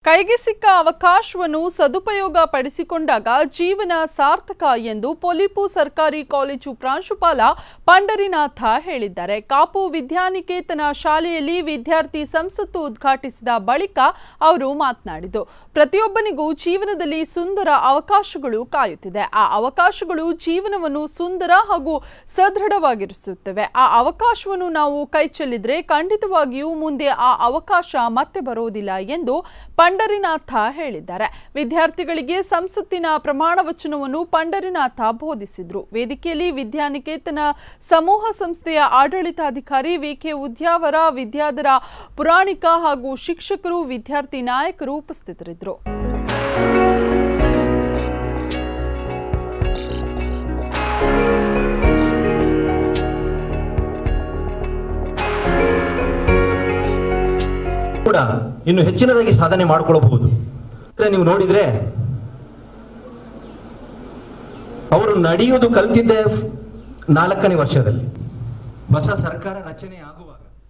ಕೈಗೆ ಸಿಕ್ಕ ಅವಕಾಶವನ್ನು ಸದುಪಯೋಗ ಪಡಿಸಿಕೊಂಡಾಗ ಜೀವನ ಸಾರ್ಥಕ ಎಂದು ಪೊಲಿಪು ಸರ್ಕಾರಿ ಕಾಲೇಜು ಪ್ರಾಂಶುಪಾಲ ಪಂಡರಿನಾಥ ಹೇಳಿದ್ದಾರೆ ಕಾಪು ವಿದ್ಯಾನಿಕೇತನ ಶಾಲೆಯಲ್ಲಿ ವಿದ್ಯಾರ್ಥಿ ಸಂಸತ್ತು ಉದ್ಘಾಟಿಸಿದ ಬಳಿಕ ಅವರು ಮಾತನಾಡಿದ್ದು ಪ್ರತಿಯೊಬ್ಬನಿಗೂ ಜೀವನದಲ್ಲಿ ಸುಂದರ ಅವಕಾಶಗಳು ಕಾಯುತ್ತಿದೆ ಆ ಅವಕಾಶಗಳು ಜೀವನವನ್ನು ಸುಂದರ ಹಾಗೂ ಸದೃಢವಾಗಿರಿಸುತ್ತವೆ ಆ ಅವಕಾಶವನ್ನು ನಾವು ಕೈಚೆಲ್ಲಿದ್ರೆ ಖಂಡಿತವಾಗಿಯೂ ಮುಂದೆ ಆ ಅವಕಾಶ ಮತ್ತೆ ಬರೋದಿಲ್ಲ ಎಂದು ಪಂಡರಿನಾಥ ಹೇಳಿದ್ದಾರೆ ವಿದ್ಯಾರ್ಥಿಗಳಿಗೆ ಸಂಸತ್ತಿನ ಪ್ರಮಾಣ ವಚನವನ್ನು ಪಂಡರಿನಾಥ ಬೋಧಿಸಿದ್ರು ವೇದಿಕೆಯಲ್ಲಿ ವಿದ್ಯಾನಿಕೇತನ ಸಮೂಹ ಸಂಸ್ಥೆಯ ಆಡಳಿತಾಧಿಕಾರಿ ವಿಕೆ ಉದ್ಯಾವರ ವಿದ್ಯಾಧರ ಪುರಾಣಿಕ ಹಾಗೂ ಶಿಕ್ಷಕರು ವಿದ್ಯಾರ್ಥಿ ನಾಯಕರು ಉಪಸ್ಥಿತರಿದ್ದರು ಕೂಡ ಇನ್ನು ಹೆಚ್ಚಿನದಾಗಿ ಸಾಧನೆ ಮಾಡಿಕೊಳ್ಳಬಹುದು ಅಂದ್ರೆ ನೀವು ನೋಡಿದ್ರೆ ಅವರು ನಡೆಯುವುದು ಕಲ್ತಿದ್ದೆ ನಾಲ್ಕನೇ ವರ್ಷದಲ್ಲಿ ಹೊಸ ಸರ್ಕಾರ ರಚನೆ ಆಗುವಾಗ